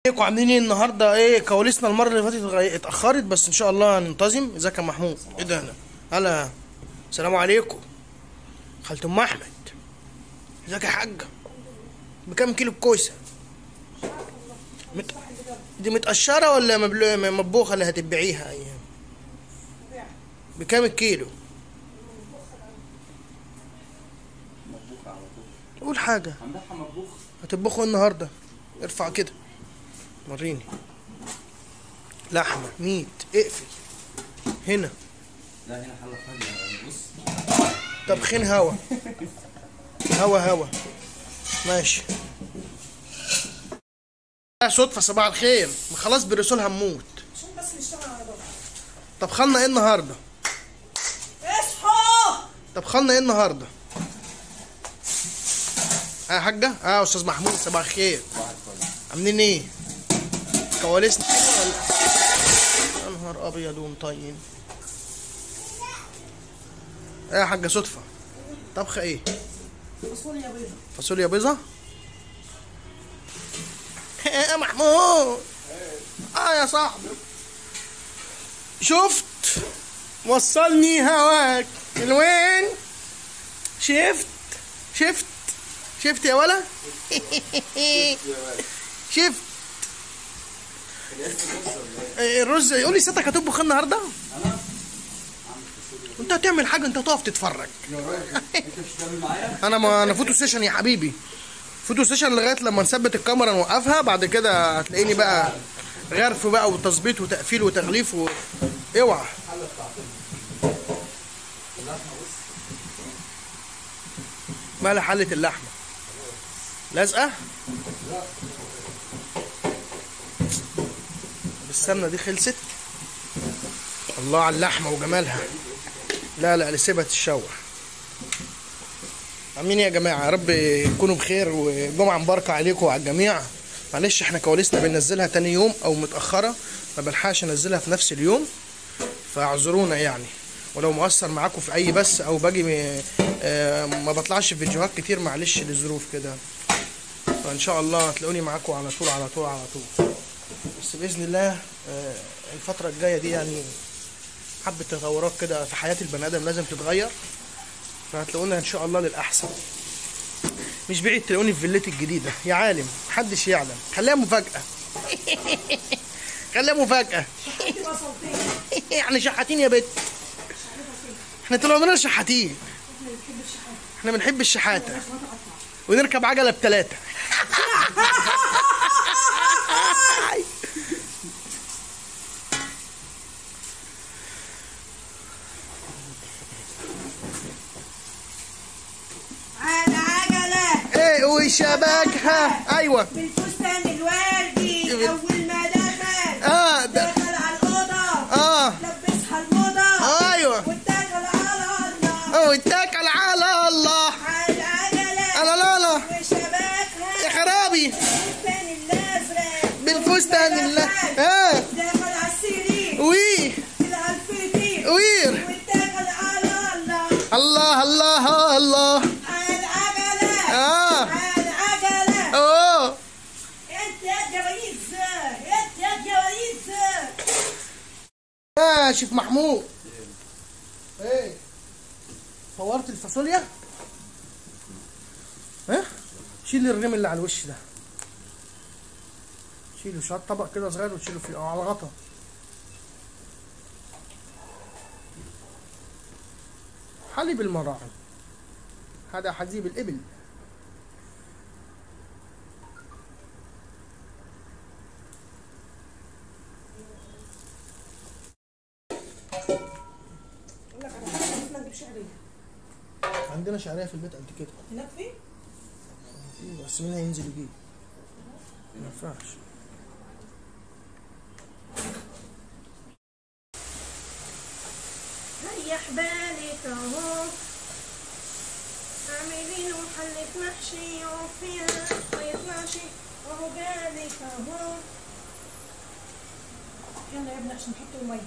ازيكم عاملين ايه النهارده ايه كواليسنا المره اللي فاتت اتغي- اتاخرت بس ان شاء الله هننتظم ازيك يا محمود ايه ده انا هلا السلام عليكم خالة ام احمد ازيك يا حاجه بكام كيلو الكوسه مت... دي متقشره ولا مبلو... مطبوخه اللي هتبيعيها ايام بكام الكيلو مطبوخ على طول قول حاجه هنبيعها مطبوخ هتطبخوا إيه النهارده ارفع كده وريني لحمه ميت اقفل هنا لا هنا حله ثانيه بص طبخين هوا هوا هوا ماشي يا صدفة صباح الخير ما خلاص بالرسول هنموت طب خلنا ايه النهارده اصحوا طب خلنا ايه النهارده اه يا حاجة اه يا استاذ محمود صباح الخير واحد كويس عاملين ايه كواليسنا حلوة ولا يا نهار ابيض ومطين ايه يا حاجة صدفة طبخة ايه فاصوليا بيضة فاصوليا بيضة يا محمود اه يا صاحبي شفت وصلني هواك الوين شفت شفت شفت يا ولا شفت إيه الرز يقول لي ستك هتطبخ النهارده انت هتعمل حاجه انت هتقف تتفرج يا راجل انت مش هتعمل معايا انا ما انا فوتو سيشن يا حبيبي فوتو سيشن لغايه لما نثبت الكاميرا نوقفها بعد كده هتلاقيني بقى غرف بقى وتظبيط وتقفيل وتغليف و... اوعى مالها حلة اللحمة لازقة بالسمنة دي خلصت الله على اللحمة وجمالها لا لا سيبها تتشوح عاملين ايه يا جماعه يا رب تكونوا بخير وجمعه مباركه عليكم وعلى الجميع معلش احنا كواليسنا بننزلها تاني يوم او متاخره ما بلحقش انزلها في نفس اليوم فاعذرونا يعني ولو مؤثر معاكم في اي بث او باجي م- آه، ما بطلعش في فيديوهات كتير معلش لظروف كده فان شاء الله هتلاقوني معاكم على طول على طول على طول بس باذن الله آه، الفتره الجايه دي يعني حبه تطورات كده في حياه البني ادم لازم تتغير فهتلاقونا ان شاء الله للاحسن مش بعيد تلاقوني في فيلتي الجديده يا عالم محدش يعلم خليها مفاجاه خليها مفاجاه يعني شحاتين يا بت احنا طول عمرنا شحاتين احنا بنحب الشحاته ونركب عجله بتلاته على عجلة ايه وشبكها ايوه بالفستان الوردي أول ما دخل اه ده دخل على الأوضة اه لبسها الموضة ايوه واتكل على الله اه اتكل على الله على العجلة لا لا لا يا وشبكها خرابي بالفستان الأزرق بالفستان أول ما اللي دخل اه دخل على السرير وي طلع الفطير وير واتكل على الله الله الله الله على العجلة اه على العجلة اوه انت يا جواليز انت يا جواليز يا شيف محمود ايه صورت الفاصوليا ها شيل الرمل اللي على الوش ده شيله شويه طبق كده صغير وتشيله فيه او على الغطا حليب المراعي هذا حليب الابل عندنا شعريه في البيت قد كده هناك في بس مين هينزل يجيب ما ينفعش ريح بالك اهو اعملي له حلة محشي وفيها طيب ماشي وهو بالك اهو يلا يا ابني عشان نحط الميه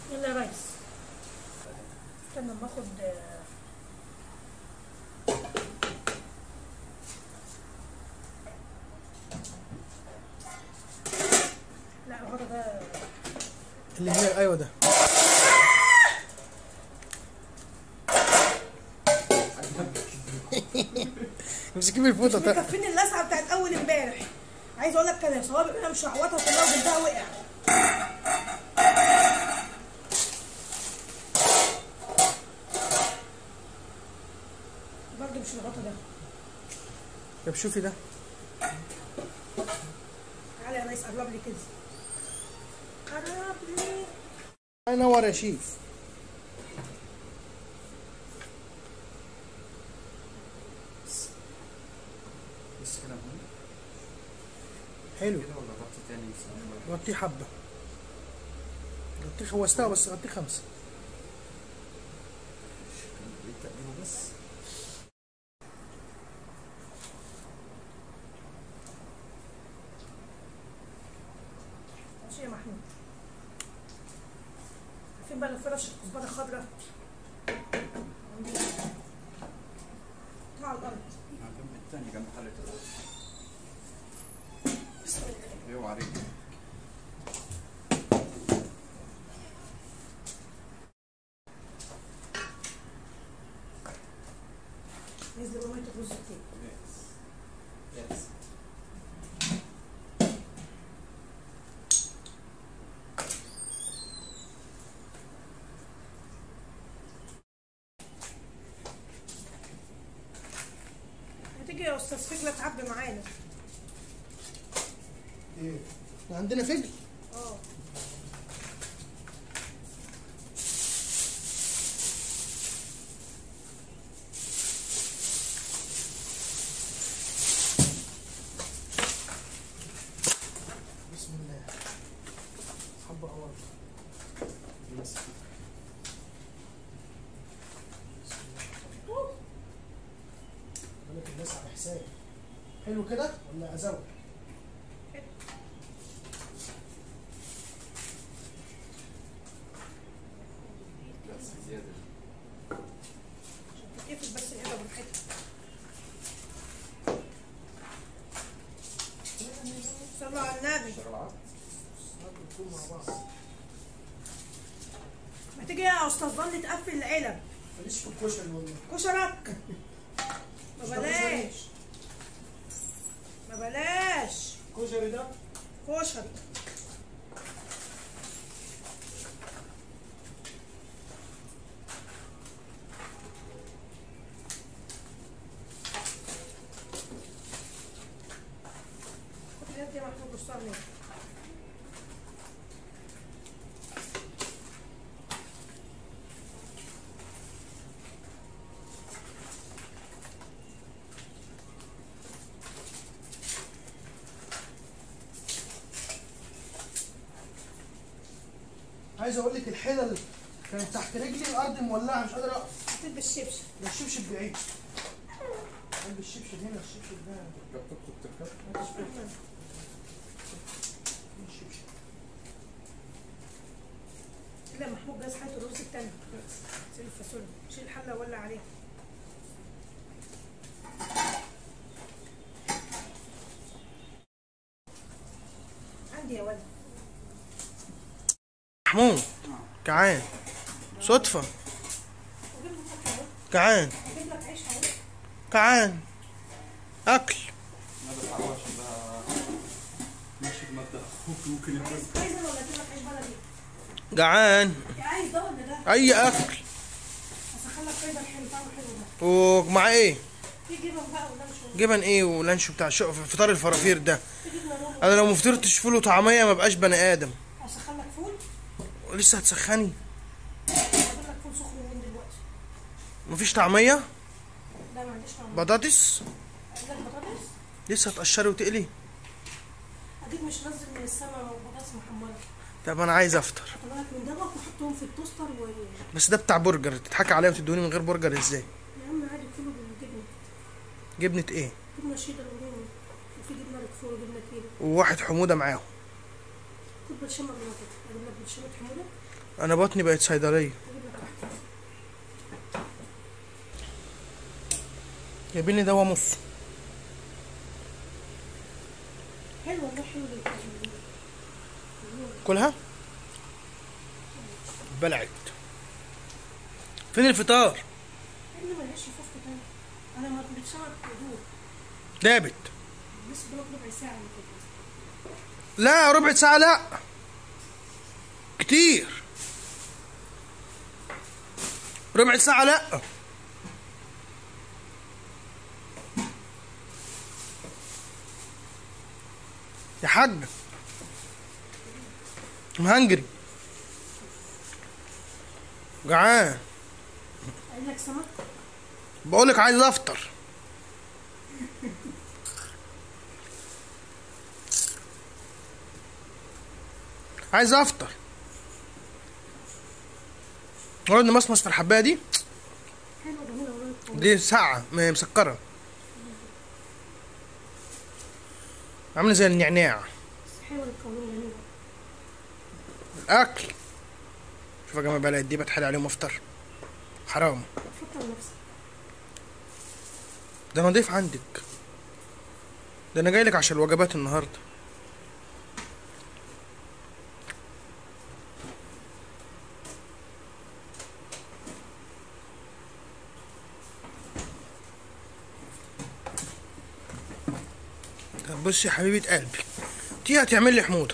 يلا يا ريس استنى اما اخد آه، لا هو ده اللي هناك ايوه ده امسكي من الفوطه تا- مكفيني اللسعه بتاعت اول امبارح عايز اقول لك كان صوابع انا مش هعوضها كلها وجلدها وقع برضه مش الغطا ده طب شوفي ده تعالى يا ريس قرب لي كده قرب لي الله ينور يا شيف بس كده مهم حلو كده ولا غطي تاني بس غطيه حبه غطيه خوستها بس غطيه خمسه التقليبه بس ماشي يا محمود عارفين بقى الفرش الكزبره خضراء على الارض جنب التاني جنب حلة الأرض بسم الله اوعى عليك نزل بميه الرز التاني يس يس هتيجي يا استاذ فكره تعبي معانا ايه إحنا عندنا فجل اه بسم الله حبه اول بس بالك الناس على حساب حلو كده ولا ازود بس زيادة تقفل بس العلبه براحتها صلوا على النبي اشتغل عقد نكون مع بعض ما تيجي يا استاذ ظل تقفل العلب ماليش في الكشري والله كشرك ما بلاش ما بلاش الكشري ده كشري خد اليد يا محمود بص عليها عايز اقول لك الحلل كانت تحت رجلي الارض مولعه مش قادر اقف هتلبس شبشب ده الشبشب بعيد قلب الشبشب هنا الشبشب ده تركب تركب تركب ما فيش فيه. فين الشبشب كده يا محمود جاز حياته الرز التاني شيل الفاصوليا شيل الحله وولع عليها عندي يا ولد محمود جعان صدفة اجيب لك أكل أهو. جعان اجيب لك عيش اهو جعان أكل ما بتعوش بقى ماشي بمبدأ اخوك ممكن يكون عايز كايزر ولا اجيب لك عيش بلدي جعان عايز ده ولا ده أي أكل هسخن لك كايزر حلو طعمه حلو ده ومع إيه في جبن بقى ولا مش جبن إيه ولانشو بتاع شو فطار الفرافير ده في جبنه رومي أنا لو مفطرتش فول وطعمية ما بقاش بني آدم هسخن لك فول لسه هتسخني هجيب لك فول سخن من دلوقتي مفيش طعمية لا ما عنديش طعم بطاطس اجيب لك بطاطس لسه هتقشري وتقلي اكيد مش نازل من السما بطاطس محمره طب أنا عايز أفطر طلعت من دمك وحطهم في التوستر و بس ده بتاع برجر تضحكي عليا وتدوني من غير برجر إزاي يا عم عادي كله بالجبنه جبنة إيه جبنه شيدر ورومي وفي جبنه ركفور وجبنه كيري وواحد حمودة معاهم خد برشامه بناطق اجيب لك برشامه حموده انا بطني بقت صيدليه جايبين لي دواء نص حلو والله حلو جدا كلها بلعت فين الفطار اللي ملهاش فوق تاني انا ما بتشرب هدوء دابت بس بقى ربع ساعه من كده لا ربع ساعة لا كتير ربع ساعة لا يا حاج مهنجري جعان قال لك سمك بقولك عايز افطر عايز افطر نقعد نمصمص في الحبايه دي حلوه جميله والله دي ساعة م- مسكرة عاملة زي النعناع بس حلوه القولون جميله الأكل شوف يا جماعة بقى دي بتحل عليهم أفطر حرام فكر نفسك ده نضيف عندك ده أنا جايلك عشان الوجبات النهاردة طب بصي يا حبيبة قلبي دي هتعمل لي حموضة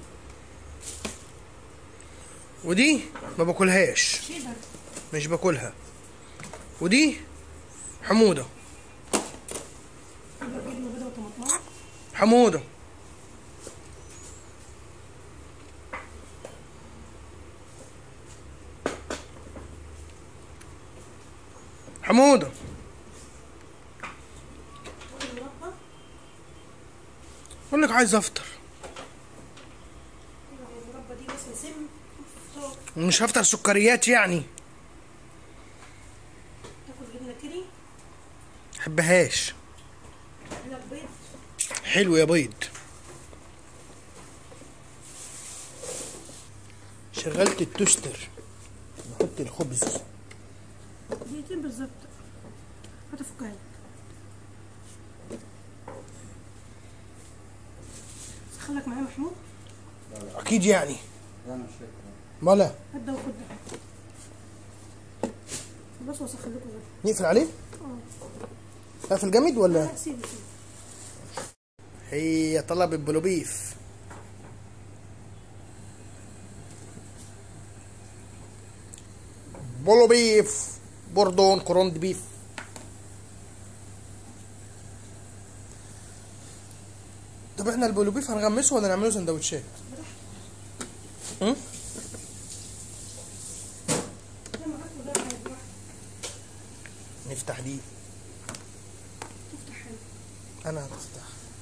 ودي ما باكلهاش شيدر مش باكلها ودي حموضة يبقى جبنه بيضه وطماطمايه حموضة حموضة المربى أقول لك عايز أفطر المربى دي بس سم فطار مش هفطر سكريات يعني تاكل جبنه كيري محبهاش علب بيض حلو يا بيض شغلت التوستر نحط الخبز دقيقتين بالظبط هتفكها لك سخلك معايا محمود أكيد يعني لا انا مش فاكر مالا هات ده وخد ده بس واسخن لكم غدا نقفل عليه قافل جامد ولا لا سيبي سيبي هي طلبت بلو بيف بولو بيف بوردون كروند بيف طب احنا البولو بيف هنغمسه ولا نعمله سندوتشات؟ هم؟ لما هاكل ده هيبقى نفتح دي تفتح حلو انا هفتح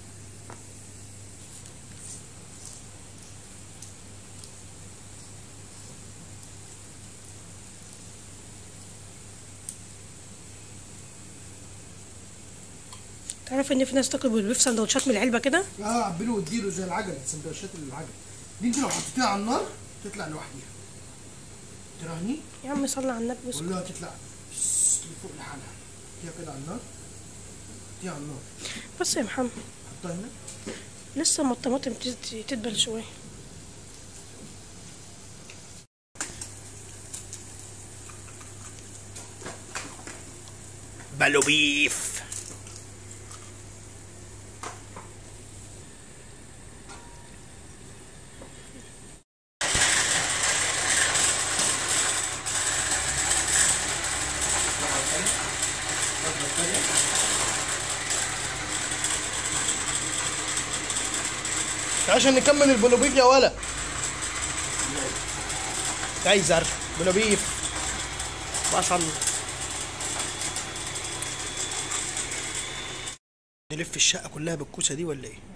تعرف ان في ناس تاكل بالبيف سندوتشات من العلبه كده اه عبله واديله زي العجل سندوتشات العجل دي انت لو حطيتيها على النار تطلع لوحديها تراهني يا عم صلي على النبي بس كلها تطلع بس لفوق لحالها حطيها كده على النار حطيها على النار بس يا محمد حطها هنا لسه ما الطماطم تت- تدبل شويه بالو بيف عشان نكمل البلو بيف يا ولا عايز بلو بيف بصل نلف الشقة كلها بالكوسة دي ولا ايه؟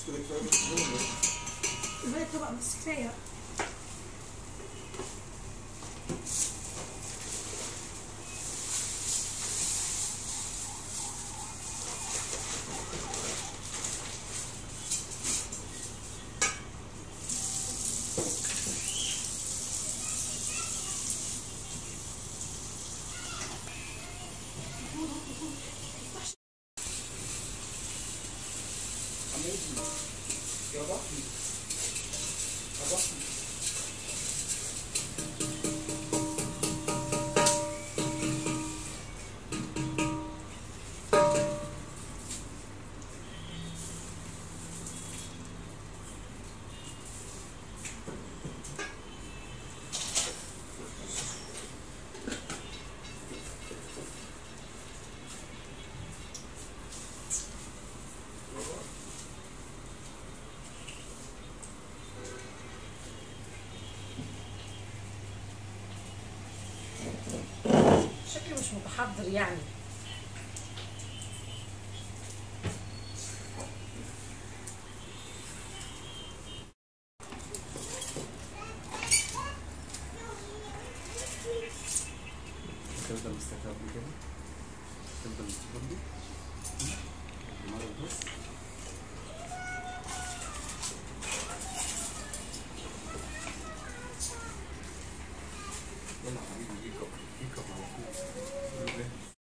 الباقي طبق بس كفايه شكله مش متحضر يعني تفضل مستخبي كده تفضل مستخبي مرة بس يلا حبيبي ايكو ايكو على طول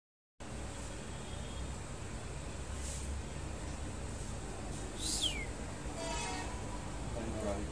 الله ينور عليك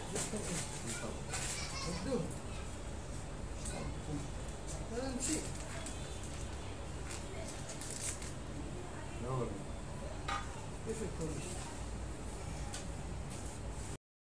انا نسيت